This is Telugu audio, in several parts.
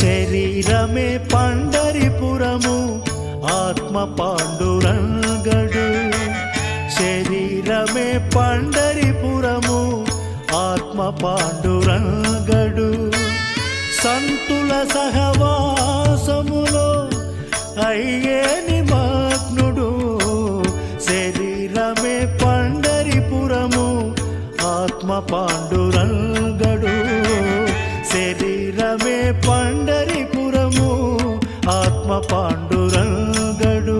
శరీరమే పండరిపురము ఆత్మ పాండురంగడు శరీరమే పండరిపురము ఆత్మ పాండురంగడు సంతుల సహవాసములో అయ్యే నిమగ్నుడు శరీరమే పండరిపురము ఆత్మ పాండురంగడు శరీరమే పండరిపురము ఆత్మ పాండురంగడు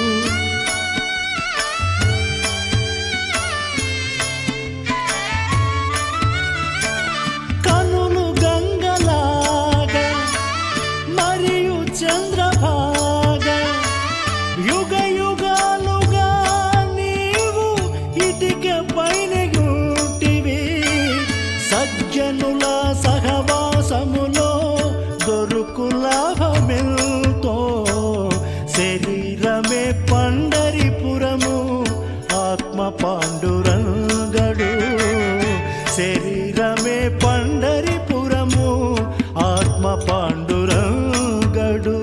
కనులు గంగలాగా మరియు చంద్రభాగా యుగ యుగాలుగా నీవు ఇటిక పైన గుంటివి సజ్జనుల సహవాసములో దొరుకు లాభమెంతో శరీరమే పండరిపురము ఆత్మ పాండురంగడు శరీరమే పండరిపురము ఆత్మ పాండురంగడు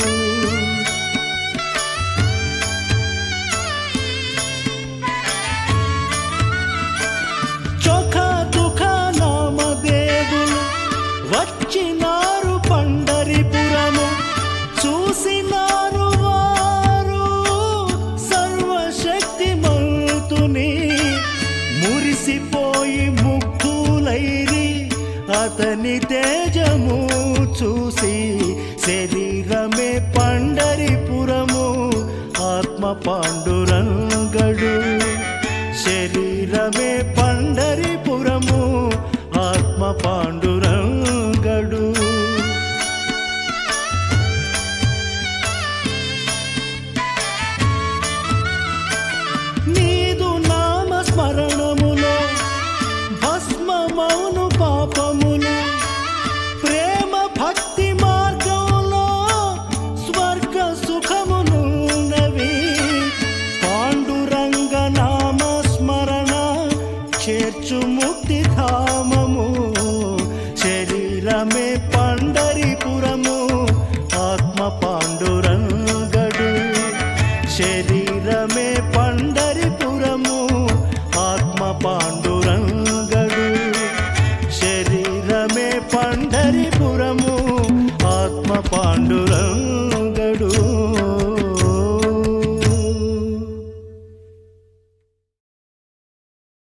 చొఖ దుఃఖ నామదేవులు వచ్చినారు పండరిపురము చూసినారు వారు సర్వశక్తిమంతుని మురిసిపోయి ముగ్ధులైరి అతని తేజము చూసి శరీరమే పండరిపురము ఆత్మ పాండురంగడు శరీరమే పండరిపురము ఆత్మ పాండురంగడు